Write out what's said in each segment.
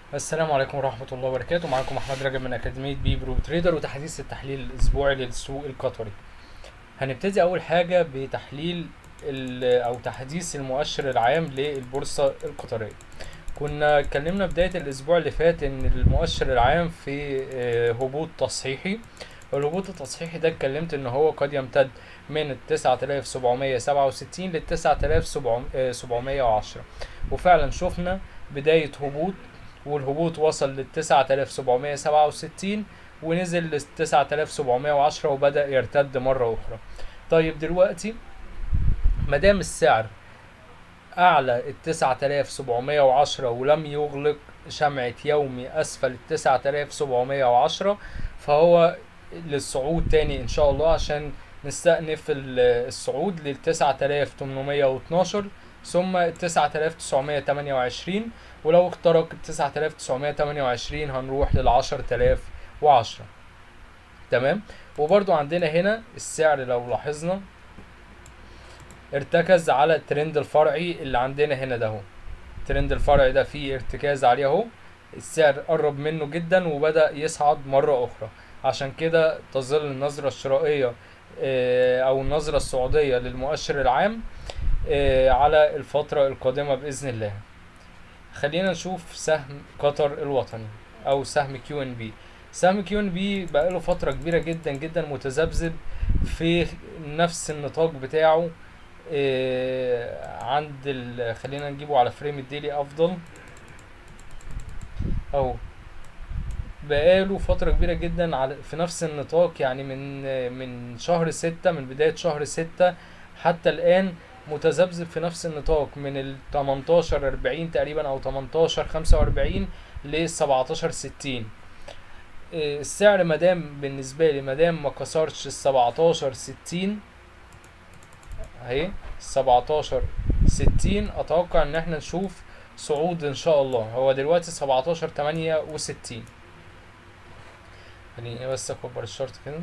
السلام عليكم ورحمة الله وبركاته معكم أحمد رجب من أكاديمية بي برو تريدر وتحديث التحليل الأسبوعي للسوق القطري هنبتدي أول حاجة بتحليل ال- أو تحديث المؤشر العام للبورصة القطرية كنا اتكلمنا بداية الأسبوع اللي فات إن المؤشر العام في آه، هبوط تصحيحي الهبوط التصحيحي ده اتكلمت إن هو قد يمتد من التسعة آلاف سبعمية سبعة وستين للتسعة آلاف سبعمية وعشرة وفعلا شفنا بداية هبوط والهبوط وصل للتسعة آلاف سبعمية سبعة وستين ونزل للتسعة آلاف سبعمية وعشرة وبدأ يرتد مرة أخرى طيب دلوقتي مدام السعر أعلى التسعة آلاف سبعمية وعشرة ولم يغلق شمعة يومي أسفل التسعة آلاف سبعمية وعشرة فهو للصعود تاني إن شاء الله عشان نستأنف ال- الصعود للتسعة آلاف تمنمية واتناشر ثم التسعة آلاف تسعمية تمانية وعشرين ولو اخترق التسعة آلاف تسعمية تمانية وعشرين هنروح للعشر آلاف وعشرة تمام وبرضو عندنا هنا السعر لو لاحظنا ارتكز على الترند الفرعي اللي عندنا هنا ده اهو الترند الفرعي ده فيه ارتكاز عليه اهو السعر قرب منه جدا وبدأ يصعد مرة أخرى عشان كده تظل النظرة الشرائية آه، أو النظرة الصعودية للمؤشر العام آه، على الفترة القادمة بإذن الله خلينا نشوف سهم قطر الوطني او سهم كيو ان بي سهم كيو ان بي بقاله فتره كبيره جدا جدا متذبذب في نفس النطاق بتاعه آه، عند ال... خلينا نجيبه على فريم الديلي افضل اهو بقاله فترة كبيرة جدا على في نفس النطاق يعني من من شهر ستة من بداية شهر ستة حتى الآن متذبذب في نفس النطاق من ال 18 40 تقريبا أو 18 45 ل 17 60 إيه، السعر مادام بالنسبة لي مادام ما كسرش ال 17 60 اهي 17 60 اتوقع ان احنا نشوف صعود ان شاء الله هو دلوقتي 17 68 خليني بس اكبر الشرط كده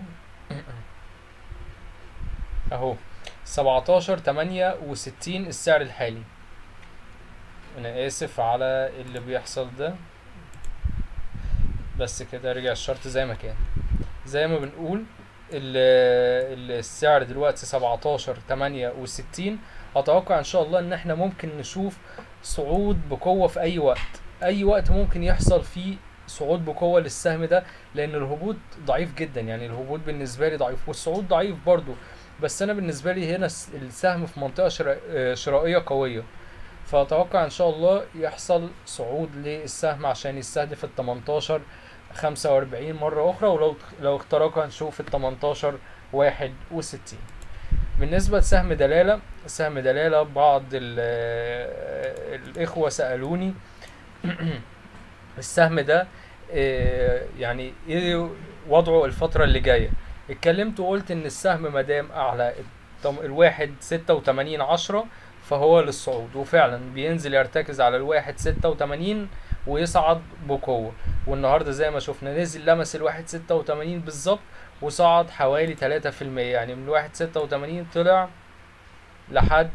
اهو 17 68 السعر الحالي انا اسف على اللي بيحصل ده بس كده رجع الشرط زي ما كان زي ما بنقول ال- ال- السعر دلوقتي 17 68 اتوقع ان شاء الله ان احنا ممكن نشوف صعود بقوة في اي وقت اي وقت ممكن يحصل فيه صعود بقوة للسهم ده لان الهبوط ضعيف جدا يعني الهبوط بالنسبة لي ضعيف والصعود ضعيف برضو بس انا بالنسبة لي هنا الس- السهم في منطقة شرا- آه، شرائية قوية فأتوقع إن شاء الله يحصل صعود للسهم عشان يستهدف ال 18 45 مرة أخرى ولو لو اخترقها هنشوف ال 18 61 بالنسبة لسهم دلالة سهم دلالة بعض ال- الإخوة سألوني السهم ده آه، يعني ايه وضعه الفترة اللي جاية اتكلمت وقلت ان السهم مادام اعلى التم- الواحد ستة وتمانين عشرة فهو للصعود وفعلا بينزل يرتكز على الواحد ستة وتمانين ويصعد بقوة والنهاردة زي ما شفنا نزل لمس الواحد ستة وتمانين بالظبط وصعد حوالي تلاتة في المية يعني من الواحد ستة وتمانين طلع لحد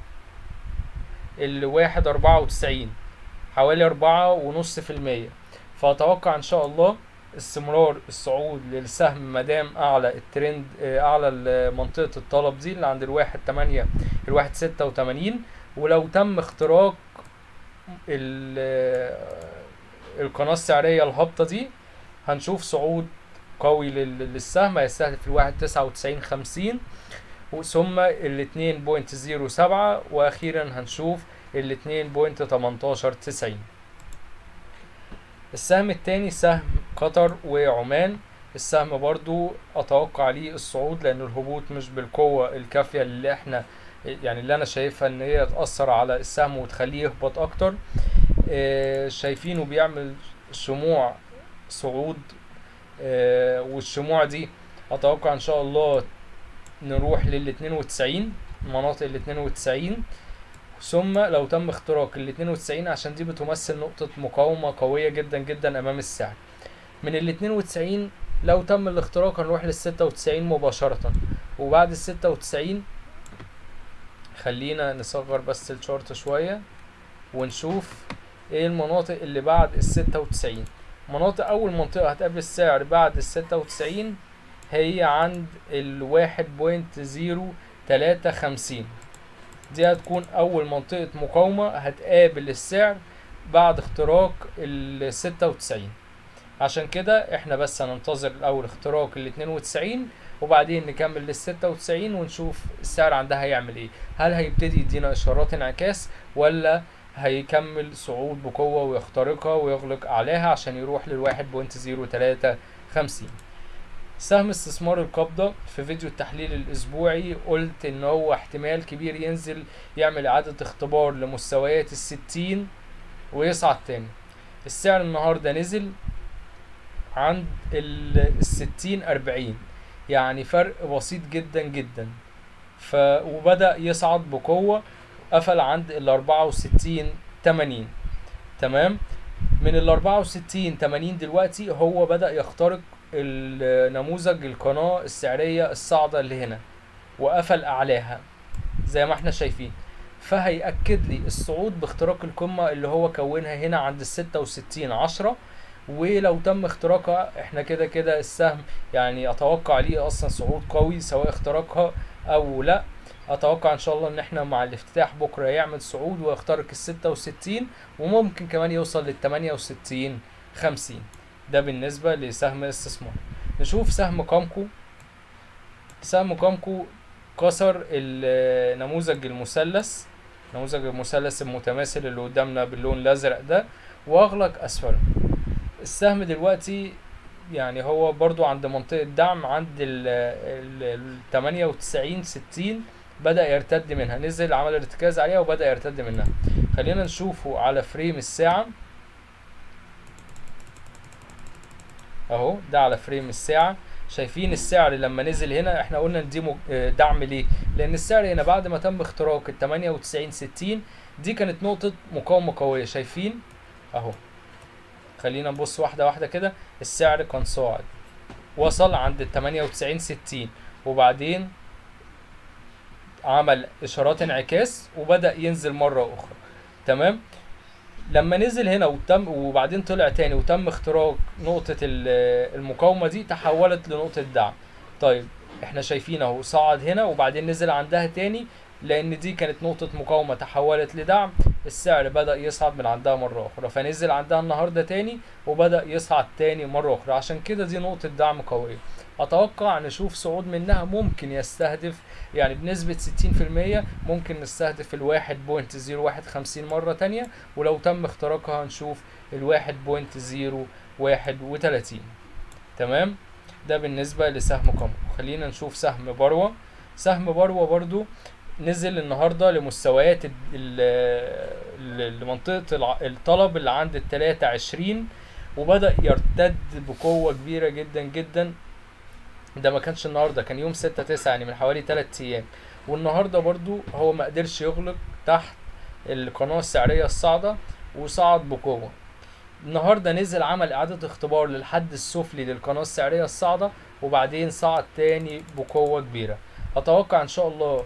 الواحد أربعة وتسعين حوالي أربعة ونص في المية فأتوقع إن شاء الله استمرار الصعود للسهم مادام أعلى الترند آه، أعلى ال- منطقة الطلب دي اللي عند الواحد تمانية الواحد ستة وتمانين ولو تم اختراق ال- آه، القناة السعرية الهابطة دي هنشوف صعود قوي لل- للسهم هيستهدف الواحد تسعة وتسعين خمسين ثم الاتنين بوينت زيرو سبعة وأخيرا هنشوف الاتنين بوينت تمنتاشر تسعين السهم التاني سهم قطر وعمان السهم برضو اتوقع ليه الصعود لان الهبوط مش بالقوة الكافية اللي احنا يعني اللي انا شايفها ان هي تأثر على السهم وتخليه يهبط اكتر آه، شايفينه بيعمل شموع صعود آه، والشموع دي اتوقع ان شاء الله نروح لل 92 مناطق ال 92 ثم لو تم اختراق ال 92 عشان دي بتمثل نقطة مقاومة قوية جدا جدا أمام السعر من ال 92 لو تم الاختراق هنروح لل 96 مباشرة وبعد ال 96 خلينا نصغر بس الشارت شوية ونشوف ايه المناطق اللي بعد ال 96 مناطق اول منطقة هتقابل السعر بعد ال 96 هي عند ال 1.053 دي هتكون اول منطقة مقاومة هتقابل السعر بعد اختراق ال 96 عشان كده احنا بس هننتظر الاول اختراق ال 92 وبعدين نكمل لل 96 ونشوف السعر عندها هيعمل ايه هل هيبتدي يدينا اشارات انعكاس ولا هيكمل صعود بقوة ويخترقها ويغلق اعلاها عشان يروح لل 1.053 سهم استثمار القبضة في فيديو التحليل الأسبوعي قلت إن هو احتمال كبير ينزل يعمل إعادة اختبار لمستويات الستين ويصعد تاني السعر النهاردة نزل عند الستين أربعين يعني فرق بسيط جدا جدا ف وبدأ يصعد بقوة قفل عند ال 64 80 تمام من ال 64 80 دلوقتي هو بدأ يخترق النموذج القناة السعرية الصاعدة اللي هنا وقفل أعلاها زي ما احنا شايفين فهيأكد لي الصعود باختراق القمة اللي هو كونها هنا عند الستة وستين عشرة ولو تم اختراقها احنا كده كده السهم يعني اتوقع ليه اصلا صعود قوي سواء اختراقها او لا اتوقع ان شاء الله ان احنا مع الافتتاح بكره يعمل صعود ويخترق ال 66 وممكن كمان يوصل لل 68 50 ده بالنسبه لسهم الاستثمار نشوف سهم كامكو سهم كامكو كسر النموذج المثلث نموذج المثلث المتماثل اللي قدامنا باللون الازرق ده واغلق اسفله السهم دلوقتي يعني هو برضو عند منطقة دعم عند ال 98 60 بدأ يرتد منها نزل عمل ارتكاز عليها وبدأ يرتد منها خلينا نشوفه على فريم الساعة اهو ده على فريم الساعة شايفين السعر لما نزل هنا احنا قلنا ان دي دعم ليه لان السعر هنا بعد ما تم اختراق ال 98 60 دي كانت نقطة مقاومة قوية شايفين اهو خلينا نبص واحدة واحدة كده السعر كان صاعد وصل عند ال 98 60 وبعدين عمل اشارات انعكاس وبدأ ينزل مرة اخرى تمام لما نزل هنا وتم وبعدين طلع تاني وتم اختراق نقطة المقاومة دي تحولت لنقطة دعم طيب احنا شايفين اهو صعد هنا وبعدين نزل عندها تاني لان دي كانت نقطة مقاومة تحولت لدعم السعر بدأ يصعد من عندها مرة أخرى فنزل عندها النهاردة تاني وبدأ يصعد تاني مرة أخرى عشان كده دي نقطة دعم قوية أتوقع نشوف صعود منها ممكن يستهدف يعني بنسبة 60% ممكن نستهدف الواحد بوينت زيرو واحد خمسين مرة تانية ولو تم اختراقها هنشوف الواحد بوينت زيرو واحد وتلاتين تمام ده بالنسبة لسهم قمر خلينا نشوف سهم بروة سهم بروة برضو نزل النهارده لمستويات لمنطقة الطلب اللي عند التلاتة عشرين وبدأ يرتد بقوة كبيرة جدا جدا ده ما كانش النهارده كان يوم ستة تسعة يعني من حوالي تلات أيام والنهارده برضو هو ما قدرش يغلق تحت القناة السعرية الصاعدة وصعد بقوة النهارده نزل عمل إعادة اختبار للحد السفلي للقناة السعرية الصاعدة وبعدين صعد تاني بقوة كبيرة أتوقع إن شاء الله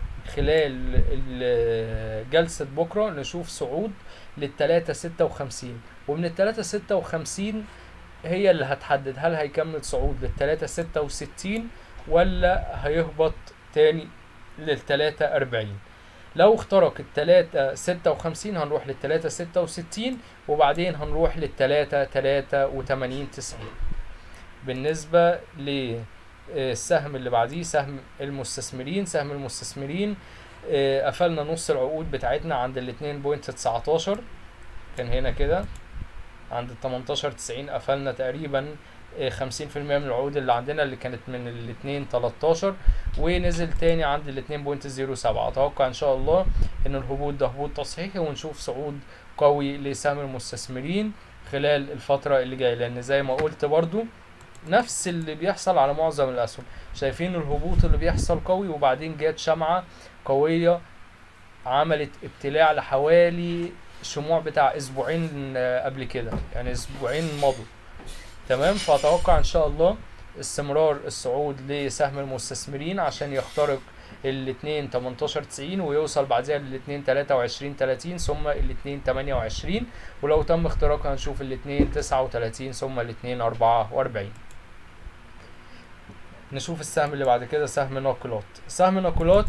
خلال جلسة بكرة نشوف صعود للتلاتة ستة وخمسين ومن التلاتة ستة وخمسين هي اللي هتحدد هل هيكمل صعود للتلاتة ستة وستين ولا هيهبط تاني للتلاتة أربعين لو اخترق التلاتة ستة وخمسين هنروح للتلاتة ستة وستين وبعدين هنروح للتلاتة تلاتة وتمانين تسعين بالنسبة ل السهم اللي بعديه سهم المستثمرين سهم المستثمرين قفلنا نص العقود بتاعتنا عند الاتنين بوينت تسعتاشر كان هنا كده عند التمنتاشر تسعين قفلنا تقريبا خمسين في المية من العقود اللي عندنا اللي كانت من الاتنين تلاتاشر ونزل تاني عند الاتنين بوينت زيرو سبعة اتوقع ان شاء الله ان الهبوط ده هبوط تصحيحي ونشوف صعود قوي لسهم المستثمرين خلال الفترة اللي جاية لان زي ما قلت برضو نفس اللي بيحصل على معظم الاسهم شايفين الهبوط اللي بيحصل قوي وبعدين جت شمعة قوية عملت ابتلاع لحوالي شموع بتاع اسبوعين قبل كده يعني اسبوعين مضوا تمام فاتوقع ان شاء الله استمرار الصعود لسهم المستثمرين عشان يخترق الاتنين 18 90 ويوصل بعدها للاتنين 23 30 ثم الاتنين 28 ولو تم اختراقها هنشوف الاتنين 39 ثم الاتنين 44 نشوف السهم اللي بعد كده سهم ناقلات سهم ناقلات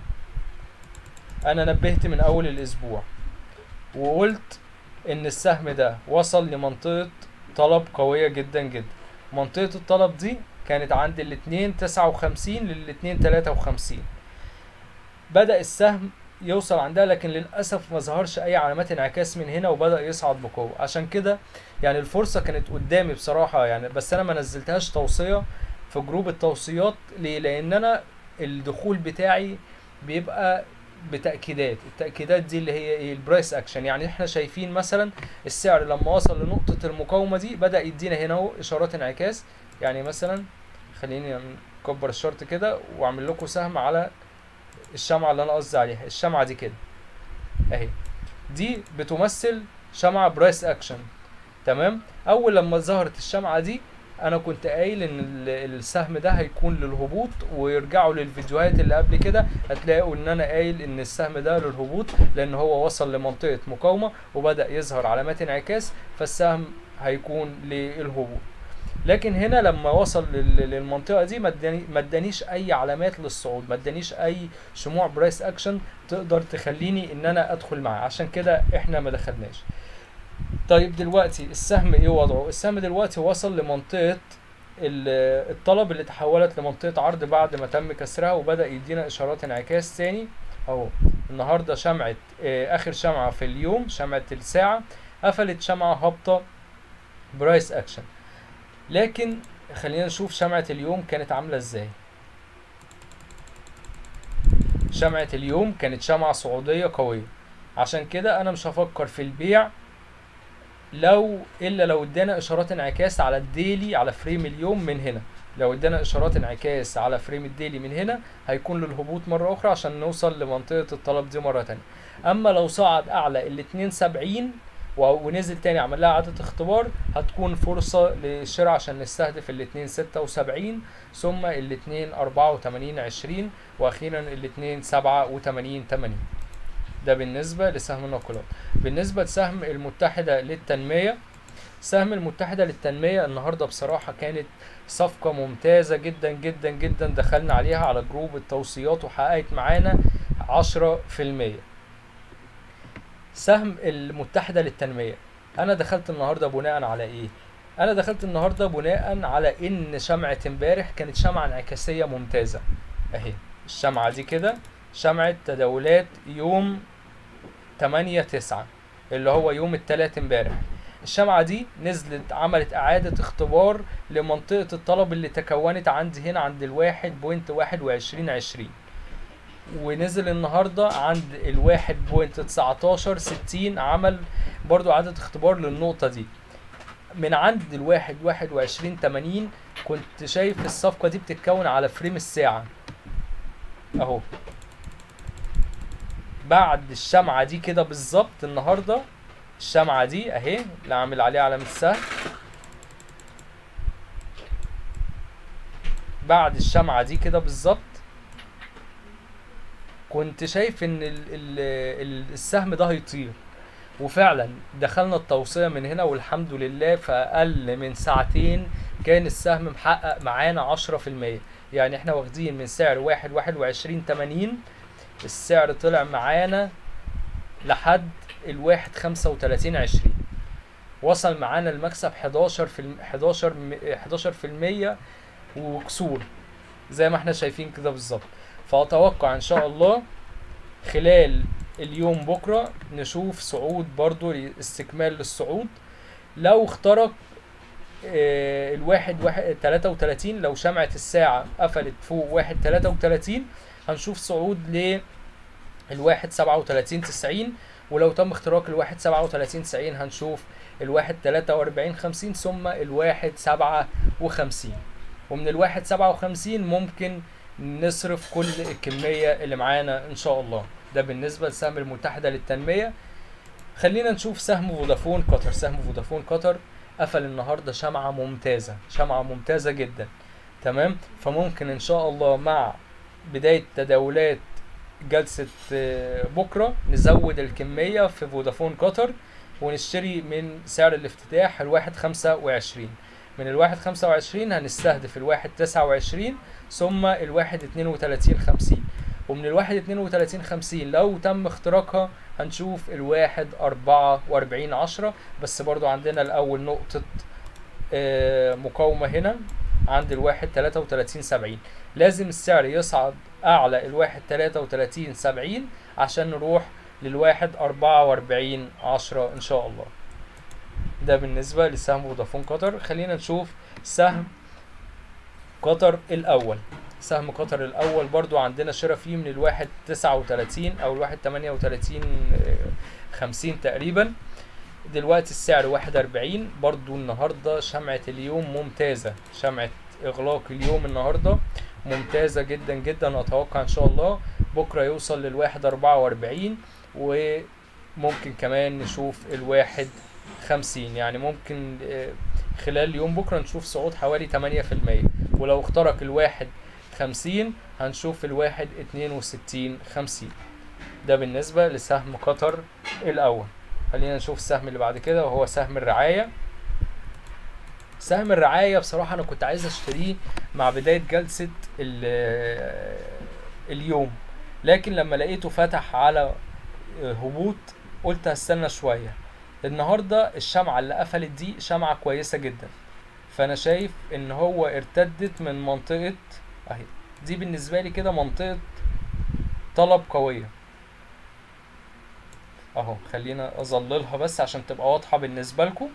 انا نبهت من اول الاسبوع وقلت ان السهم ده وصل لمنطقة طلب قوية جدا جدا منطقة الطلب دي كانت عند الاتنين تسعة وخمسين للاتنين تلاتة وخمسين بدأ السهم يوصل عندها لكن للأسف ما ظهرش أي علامات انعكاس من هنا وبدأ يصعد بقوة عشان كده يعني الفرصة كانت قدامي بصراحة يعني بس أنا ما نزلتهاش توصية في جروب التوصيات ليه؟ لأن أنا الدخول بتاعي بيبقى بتأكيدات التأكيدات دي اللي هي ايه البرايس اكشن يعني احنا شايفين مثلا السعر لما وصل لنقطة المقاومة دي بدأ يدينا هنا اهو اشارات انعكاس يعني مثلا خليني نكبر الشرط كده واعمل لكم سهم على الشمعة اللي انا قصدي عليها الشمعة دي كده اهي دي بتمثل شمعة برايس اكشن تمام اول لما ظهرت الشمعة دي انا كنت قايل ان ال- السهم ده هيكون للهبوط ويرجعوا للفيديوهات اللي قبل كده هتلاقوا ان انا قايل ان السهم ده للهبوط لان هو وصل لمنطقة مقاومة وبدأ يظهر علامات انعكاس فالسهم هيكون للهبوط لكن هنا لما وصل لل- للمنطقة دي ما اداني- ما ادانيش اي علامات للصعود ما ادانيش اي شموع برايس اكشن تقدر تخليني ان انا ادخل معاه عشان كده احنا ما دخلناش طيب دلوقتي السهم ايه وضعه السهم دلوقتي وصل لمنطقة ال- الطلب اللي تحولت لمنطقة عرض بعد ما تم كسرها وبدأ يدينا اشارات انعكاس تاني اهو النهاردة شمعة آه، اخر شمعة في اليوم شمعة الساعة قفلت شمعة هابطة برايس اكشن لكن خلينا نشوف شمعة اليوم كانت عاملة ازاي شمعة اليوم كانت شمعة صعودية قوية عشان كده انا مش هفكر في البيع لو الا لو ادانا اشارات انعكاس على الديلي على فريم اليوم من هنا لو ادانا اشارات انعكاس على فريم الديلي من هنا هيكون للهبوط مره اخرى عشان نوصل لمنطقه الطلب دي مره تانية اما لو صعد اعلى ال 72 و- ونزل تاني عمل لها اعاده اختبار هتكون فرصه للشراء عشان نستهدف ال 2 76 ثم ال 2 84 20 واخيرا ال 2 87 80 ده بالنسبة لسهم الناقلات بالنسبة لسهم المتحدة للتنمية سهم المتحدة للتنمية النهاردة بصراحة كانت صفقة ممتازة جدا جدا جدا دخلنا عليها على جروب التوصيات وحققت معانا عشرة في المية سهم المتحدة للتنمية أنا دخلت النهاردة بناء على إيه؟ أنا دخلت النهاردة بناء على إن شمعة امبارح كانت شمعة انعكاسية ممتازة أهي الشمعة دي كده شمعة تداولات يوم 8 9 اللي هو يوم التلات امبارح الشمعة دي نزلت عملت إعادة اختبار لمنطقة الطلب اللي تكونت عندي هنا عند الواحد بوينت واحد وعشرين عشرين ونزل النهاردة عند الواحد بوينت تسعتاشر ستين عمل برضو إعادة اختبار للنقطة دي من عند الواحد واحد وعشرين تمانين كنت شايف الصفقة دي بتتكون على فريم الساعة اهو بعد الشمعة دي كده بالظبط النهاردة الشمعة دي اهي اللي عامل عليها علامة السهم بعد الشمعة دي كده بالظبط كنت شايف ان ال ال ال السهم ده هيطير وفعلا دخلنا التوصية من هنا والحمد لله في اقل من ساعتين كان السهم محقق معانا عشرة في المية يعني احنا واخدين من سعر واحد واحد وعشرين تمانين السعر طلع معانا لحد الواحد خمسة وتلاتين عشرين وصل معانا المكسب حداشر في الم... حداشر م... حداشر في المية وكسور زي ما احنا شايفين كده بالظبط فأتوقع إن شاء الله خلال اليوم بكرة نشوف صعود برضو استكمال للصعود لو اخترق آه، الواحد واحد تلاتة وتلاتين لو شمعة الساعة قفلت فوق واحد تلاتة وتلاتين هنشوف صعود ل الواحد سبعة وتلاتين تسعين ولو تم اختراق الواحد سبعة وتلاتين تسعين هنشوف الواحد تلاتة وأربعين خمسين ثم الواحد سبعة وخمسين ومن الواحد سبعة وخمسين ممكن نصرف كل الكمية اللي معانا إن شاء الله ده بالنسبة لسهم المتحدة للتنمية خلينا نشوف سهم فودافون قطر سهم فودافون قطر قفل النهارده شمعة ممتازة شمعة ممتازة جدا تمام فممكن ان شاء الله مع بداية تداولات جلسة آه، بكرة نزود الكمية في فودافون قطر ونشتري من سعر الافتتاح الواحد خمسة وعشرين من الواحد خمسة وعشرين هنستهدف الواحد تسعة وعشرين ثم الواحد اتنين وتلاتين خمسين ومن الواحد اتنين وتلاتين خمسين لو تم اختراقها هنشوف الواحد أربعة وأربعين عشرة بس برضو عندنا الأول نقطة آه، مقاومة هنا عند الواحد تلاتة وتلاتين سبعين لازم السعر يصعد أعلى الواحد تلاتة وتلاتين سبعين عشان نروح للواحد أربعة وأربعين عشرة إن شاء الله ده بالنسبة لسهم فودافون قطر خلينا نشوف سهم قطر الأول سهم قطر الأول برضو عندنا شراء فيه من الواحد تسعة وتلاتين أو الواحد تمانية وتلاتين خمسين تقريبا دلوقتي السعر واحد أربعين برضو النهاردة شمعة اليوم ممتازة شمعة إغلاق اليوم النهاردة ممتازة جدا جدا أتوقع إن شاء الله بكرة يوصل للواحد أربعة وأربعين وممكن كمان نشوف الواحد خمسين يعني ممكن آه، خلال يوم بكرة نشوف صعود حوالي تمانية في المية ولو اخترق الواحد خمسين هنشوف الواحد اتنين وستين خمسين ده بالنسبة لسهم قطر الأول خلينا نشوف السهم اللي بعد كده وهو سهم الرعاية سهم الرعاية بصراحة أنا كنت عايز أشتريه مع بداية جلسة ال- اليوم لكن لما لقيته فتح على هبوط قلت هستنى شوية النهاردة الشمعة اللي قفلت دي شمعة كويسة جدا فأنا شايف إن هو ارتدت من منطقة أهي دي بالنسبة لي كده منطقة طلب قوية اهو خلينا اظللها بس عشان تبقى واضحة بالنسبة لكم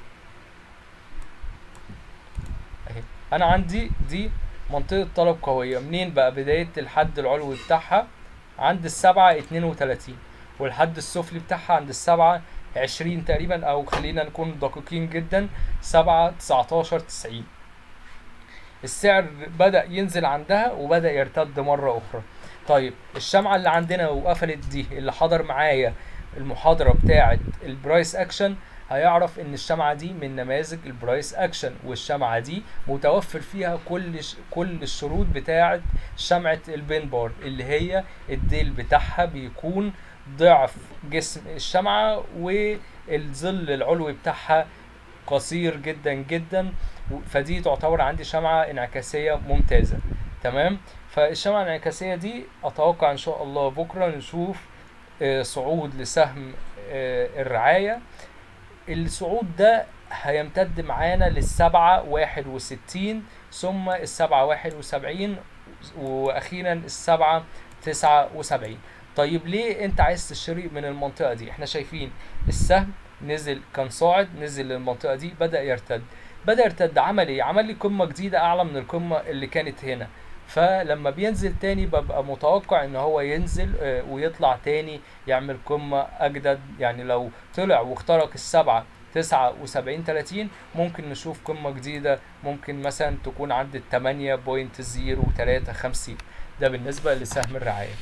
اهي انا عندي دي منطقة طلب قوية منين بقى بداية الحد العلوي بتاعها عند السبعة اتنين وتلاتين والحد السفلي بتاعها عند السبعة عشرين تقريبا او خلينا نكون دقيقين جدا سبعة تسعتاشر تسعين السعر بدأ ينزل عندها وبدأ يرتد مرة أخرى طيب الشمعة اللي عندنا وقفلت دي اللي حضر معايا المحاضرة بتاعة البرايس أكشن هيعرف ان الشمعة دي من نماذج البرايس اكشن والشمعة دي متوفر فيها كل ش... كل الشروط بتاعة شمعة البين بار اللي هي الديل بتاعها بيكون ضعف جسم الشمعة والظل العلوي بتاعها قصير جدا جدا و- فدي تعتبر عندي شمعة انعكاسية ممتازة تمام فالشمعة الانعكاسية دي اتوقع ان شاء الله بكرة نشوف آه، صعود لسهم آه، الرعاية الصعود ده هيمتد معانا للسبعة واحد وستين ثم السبعة واحد وسبعين واخيرا السبعة تسعة وسبعين طيب ليه انت عايز تشتري من المنطقة دي احنا شايفين السهم نزل كان صاعد نزل للمنطقة دي بدأ يرتد بدأ يرتد عمل ايه عمل لي قمة جديدة اعلى من القمة اللي كانت هنا فلما بينزل تاني ببقى متوقع ان هو ينزل آه، ويطلع تاني يعمل قمة اجدد يعني لو طلع واخترق السبعة تسعة وسبعين تلاتين ممكن نشوف قمة جديدة ممكن مثلا تكون عند التمانية بوينت زيرو تلاتة خمسين ده بالنسبة لسهم الرعاية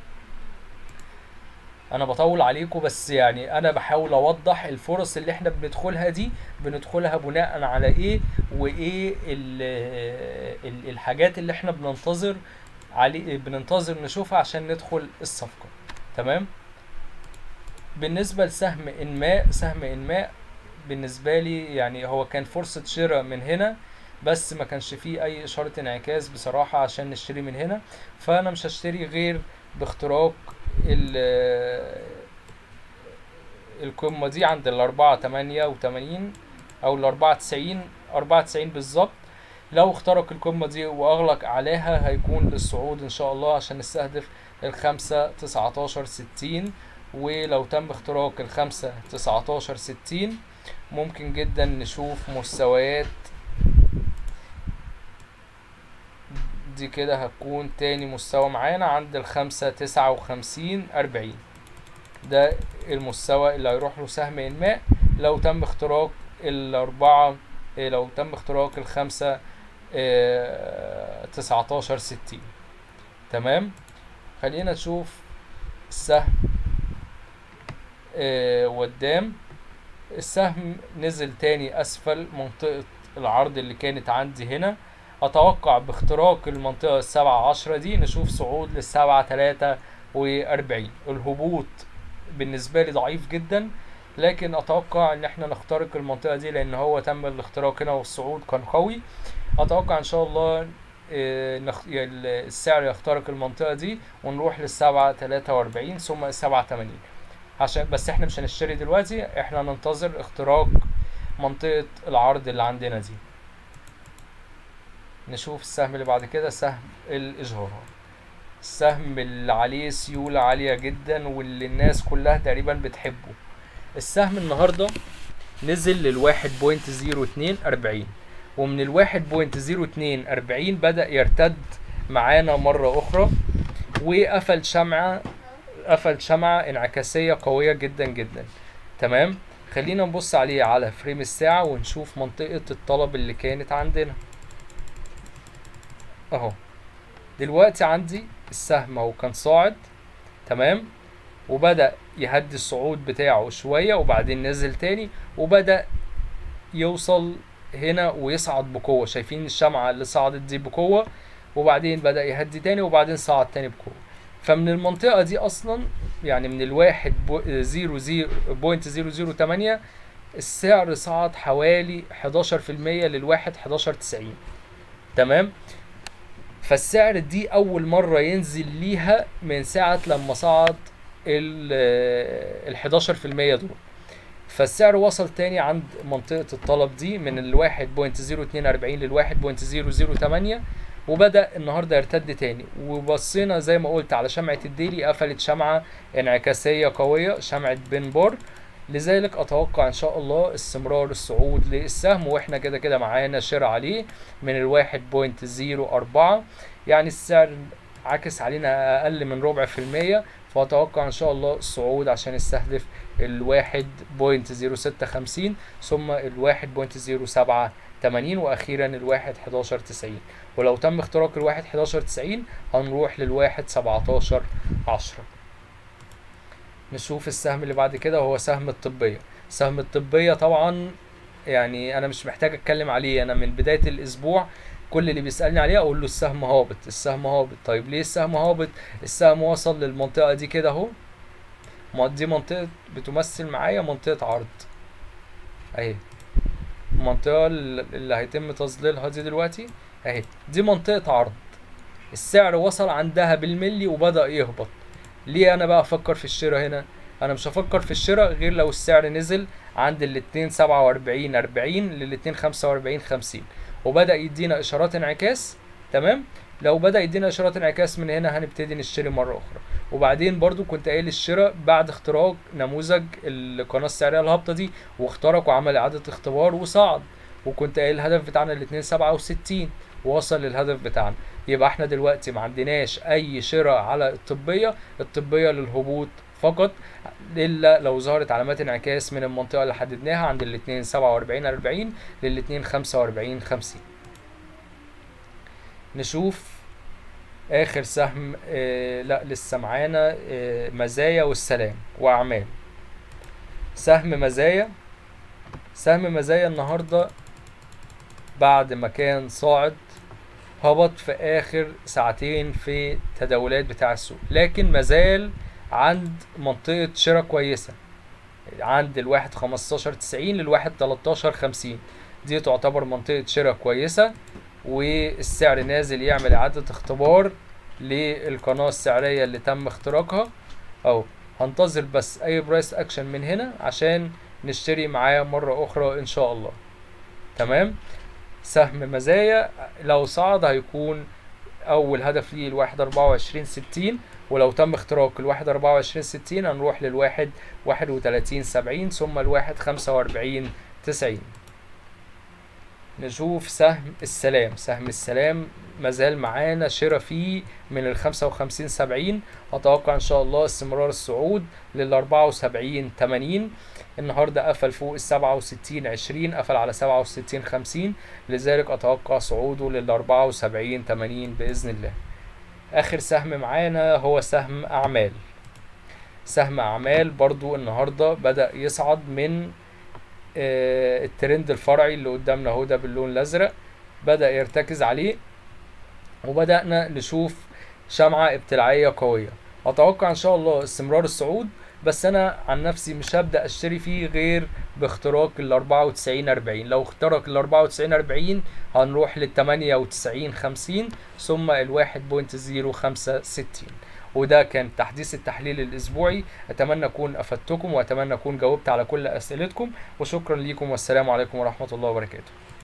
انا بطول عليكم بس يعني انا بحاول اوضح الفرص اللي احنا بندخلها دي بندخلها بناء على ايه وايه ال ال الحاجات اللي احنا بننتظر عليه بننتظر نشوفها عشان ندخل الصفقة تمام بالنسبة لسهم انماء سهم انماء بالنسبة لي يعني هو كان فرصة شراء من هنا بس ما كانش فيه اي اشارة انعكاس بصراحة عشان نشتري من هنا فانا مش هشتري غير باختراق ال- القمة دي عند الأربعة تمانية وتمانين أو الأربعة تسعين أربعة تسعين بالظبط لو اخترق القمة دي وأغلق عليها هيكون للصعود إن شاء الله عشان نستهدف الخمسة تسعتاشر ستين ولو تم اختراق الخمسة تسعتاشر ستين ممكن جدا نشوف مستويات دي كده هتكون تاني مستوى معانا عند الخمسة تسعة وخمسين أربعين ده المستوى اللي هيروح له سهم إنماء لو تم اختراق الأربعة إيه، لو تم اختراق الخمسة تسعتاشر ستين تمام خلينا نشوف السهم آه، قدام السهم نزل تاني أسفل منطقة العرض اللي كانت عندي هنا اتوقع باختراق المنطقة السبعة عشرة دي نشوف صعود للسبعة تلاتة واربعين الهبوط بالنسبة لي ضعيف جدا لكن اتوقع ان احنا نخترق المنطقة دي لان هو تم الاختراق هنا والصعود كان قوي اتوقع ان شاء الله آه، نخ- ي- السعر يخترق المنطقة دي ونروح للسبعة تلاتة واربعين ثم السبعة تمانين عشان بس احنا مش هنشتري دلوقتي احنا ننتظر اختراق منطقة العرض اللي عندنا دي نشوف السهم اللي بعد كده سهم الإجهاض السهم اللي عليه سيولة عالية جدا واللي الناس كلها تقريبا بتحبه السهم النهاردة نزل للواحد بوينت زيرو اتنين أربعين ومن الواحد بوينت زيرو اتنين أربعين بدأ يرتد معانا مرة أخرى وقفل شمعة قفل شمعة انعكاسية قوية جدا جدا تمام خلينا نبص عليه على فريم الساعة ونشوف منطقة الطلب اللي كانت عندنا اهو دلوقتي عندي السهم اهو كان صاعد تمام وبدأ يهدي الصعود بتاعه شوية وبعدين نزل تاني وبدأ يوصل هنا ويصعد بقوة شايفين الشمعة اللي صعدت دي بقوة وبعدين بدأ يهدي تاني وبعدين صعد تاني بقوة فمن المنطقة دي أصلا يعني من الواحد بو- زيرو زيرو بوينت زيرو زيرو تمانية السعر صعد حوالي 11% للواحد 11 90 تمام فالسعر دي أول مرة ينزل ليها من ساعة لما صعد ال 11% دول فالسعر وصل تاني عند منطقة الطلب دي من الواحد بوينت زيرو اتنين أربعين للواحد بوينت زيرو زيرو تمانية وبدأ النهاردة يرتد تاني وبصينا زي ما قلت على شمعة الديلي قفلت شمعة انعكاسية قوية شمعة بنبار لذلك اتوقع ان شاء الله استمرار الصعود للسهم واحنا كده كده معانا شراء عليه من الواحد بوينت زيرو اربعة يعني السعر عكس علينا اقل من ربع في المية فاتوقع ان شاء الله الصعود عشان يستهدف الواحد بوينت زيرو ستة خمسين ثم الواحد بوينت زيرو سبعة تمانين واخيرا الواحد حداشر تسعين ولو تم اختراق الواحد حداشر تسعين هنروح للواحد سبعتاشر عشرة نشوف السهم اللي بعد كده وهو سهم الطبية سهم الطبية طبعا يعني انا مش محتاج اتكلم عليه انا من بداية الاسبوع كل اللي بيسألني عليه اقول له السهم هابط السهم هابط طيب ليه السهم هابط السهم وصل للمنطقة دي كده اهو ما دي منطقة بتمثل معايا منطقة عرض اهي المنطقة اللي هيتم تظليلها دي دلوقتي اهي دي منطقة عرض السعر وصل عندها بالملي وبدأ يهبط ليه انا بقى افكر في الشراء هنا انا مش هفكر في الشراء غير لو السعر نزل عند الاتنين سبعة واربعين اربعين للاتنين خمسة واربعين خمسين وبدأ يدينا اشارات انعكاس تمام لو بدأ يدينا اشارات انعكاس من هنا هنبتدي نشتري مرة اخرى وبعدين برضو كنت قايل الشراء بعد اختراق نموذج القناة السعرية الهابطة دي واخترق وعمل اعادة اختبار وصعد وكنت قايل الهدف بتاعنا الاتنين سبعة وستين وصل للهدف بتاعنا يبقى احنا دلوقتي ما عندناش اي شراء على الطبية الطبية للهبوط فقط الا لو ظهرت علامات انعكاس من المنطقة اللي حددناها عند الاتنين سبعة واربعين اربعين للاتنين خمسة واربعين خمسين نشوف اخر سهم آه لا لسه معانا آه مزايا والسلام واعمال سهم مزايا سهم مزايا النهارده بعد ما كان صاعد هبط في اخر ساعتين في التداولات بتاع السوق لكن مازال عند منطقة شراء كويسة عند الواحد خمستاشر تسعين للواحد تلاتاشر خمسين دي تعتبر منطقة شراء كويسة والسعر نازل يعمل إعادة اختبار للقناة السعرية اللي تم اختراقها أو هنتظر بس أي برايس أكشن من هنا عشان نشتري معاه مرة أخرى إن شاء الله تمام سهم مزايا لو صعد هيكون أول هدف ليه الواحد أربعة وعشرين ستين ولو تم اختراق الواحد أربعة وعشرين ستين هنروح للواحد واحد وتلاتين سبعين ثم الواحد خمسة وأربعين تسعين نشوف سهم السلام سهم السلام مازال معانا شراء فيه من الخمسة وخمسين سبعين أتوقع إن شاء الله استمرار الصعود للأربعة وسبعين تمانين النهاردة قفل فوق السبعة وستين عشرين قفل على سبعة وستين خمسين لذلك أتوقع صعوده للأربعة وسبعين تمانين بإذن الله آخر سهم معانا هو سهم أعمال سهم أعمال برضو النهاردة بدأ يصعد من آه الترند الفرعي اللي قدامنا اهو ده باللون الأزرق بدأ يرتكز عليه وبدأنا نشوف شمعة ابتلاعية قوية أتوقع إن شاء الله استمرار الصعود بس أنا عن نفسي مش هبدأ أشتري فيه غير باختراق ال 94 40 لو اخترق ال 94 40 هنروح لل 98 50 ثم ال 1.065 وده كان تحديث التحليل الأسبوعي أتمنى أكون أفدتكم وأتمنى أكون جاوبت على كل أسئلتكم وشكرا لكم والسلام عليكم ورحمة الله وبركاته